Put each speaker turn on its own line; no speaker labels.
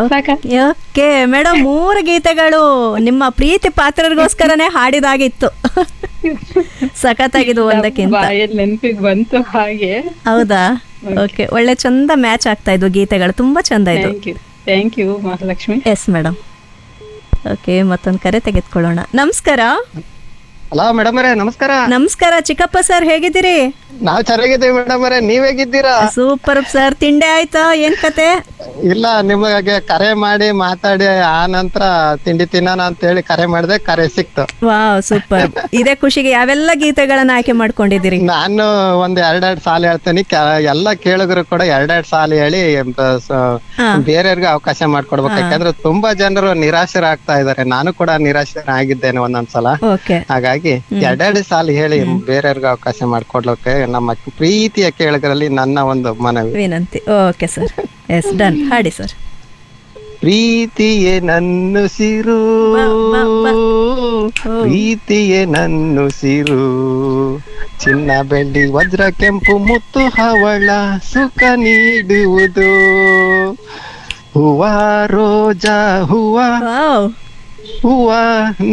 ಸಾಕ
okay madam ಮೂರು ಗೀತೆಗಳು ನಿಮ್ಮ ಪ್ರೀತಿ ಪಾತ್ರರಿಗೋಸ್ಕರನೇ ಹಾಡಿದಾಗಿತ್ತು ಸಖತ್ತಾಗಿದ್ದು ಒಂದಕ್ಕಿಂತ
ಬಾಯಲ್ಲಿ ನೆನಪಿಗೆ ಬಂತು ಹಾಗೆ
ಹೌದಾ ಓಕೆ ಒಳ್ಳೆ ಚಂದ ಮ್ಯಾಚ್ ಆಗ್ತಾ ಇದ್ವು ಗೀತೆಗಳು ತುಂಬಾ ಚಂದ ಇದ್ವು
thank you thank you Mahalakshmi
yes madam okay ಮತ್ತೊಂದು ಕರೆ ತೆಗೆದುಕೊಳ್ಳೋಣ ನಮಸ್ಕಾರ
ಹಲೋ ಮೇಡಮ್ ಅವರೇ ನಮಸ್ಕಾರ
ನಮಸ್ಕಾರ ಚಿಕ್ಕಪ್ಪ ಸರ್ ಹೇಗಿದ್ದೀರಿ
ನಾವ್ ಚೆನ್ನಾಗಿದ್ದೀವಿ ಮೇಡಮ್ ಅವರೇ ನೀವ್ ಹೇಗಿದ್ದೀರಾ
ಸೂಪರ್ ಸರ್ ತಿಂಡಿ ಆಯ್ತಾ ಏನ್ ಕತೆ
ಇಲ್ಲ ನಿಮಗೆ ಕರೆ ಮಾಡಿ ಮಾತಾಡಿ ಆ ನಂತರ ತಿಂಡಿ ತಿನ್ನೋಣ ಅಂತ ಹೇಳಿ ಕರೆ ಮಾಡಿದೆ ಕರೆ ಸಿಕ್ತು
ವಾವ್ ಸೂಪರ್ ಇದೇ ಖುಷಿಗೆ ಯಾವೆಲ್ಲ ಗೀತೆಗಳನ್ನ ಆಯ್ಕೆ ಮಾಡ್ಕೊಂಡಿದ್ದೀರಿ
ನಾನು ಒಂದ್ ಎರಡೆರಡ್ ಸಾಲ ಹೇಳ್ತೀನಿ ಕೆ- ಎಲ್ಲ ಕೇಳುಗರು ಕೂಡ ಎರಡೆರಡ್ ಸಾಲ ಹೇಳಿ ಬ- ಸ-
ಹಾ.
ಬೇರೆಯವ್ರಿಗೆ ಅವಕಾಶ ಮಾಡ್ಕೊಡ್ಬೇಕು ಯಾಕಂದ್ರೆ ತುಂಬಾ ಜನರು ನಿರಾಶರಾಗ್ತಾ ಇದಾರೆ ನಾನು ಕೂಡ ನಿರಾಶರಾಗಿದ್ದೇನೆ ಒಂದೊಂದ್ಸಲ
ಓಕೆ
ಹಾಗಾಗಿ ಎರಡೆರಡು ಸಾಲ ಹೇಳಿ ಬೇರೆಯವ್ರಿಗೆ ಅವಕಾಶ ಮಾಡ್ಕೊಡ್ಲಿಕ್ಕೆ ನಮ್ಮ ಪ್ರೀತಿಯ ಕೇಳುಗರಲ್ಲಿ ನನ್ನ ಒಂದು ಮನವಿ
ವಿನಂತಿ ಓಕೆ ಸರ್ ಎಸ್ ಡನ್ ಹಾಡಿ ಸರ್
ಪ್ರೀತಿಯೇ ನನ್ನುಸಿರು
ಬಾ, ಬಾ.
ಪ್ರೀತಿಯೇ ನನ್ನುಸಿರು ಚಿನ್ನ ಬೆಳ್ಳಿ ವಜ್ರ ಕೆಂಪು ಮುತ್ತು ಹವಳ ಸುಖ ನೀಡುವುದು ಹೂವ ರೋಜಾ ಹೂವ
ವಾವ್
ಹೂವ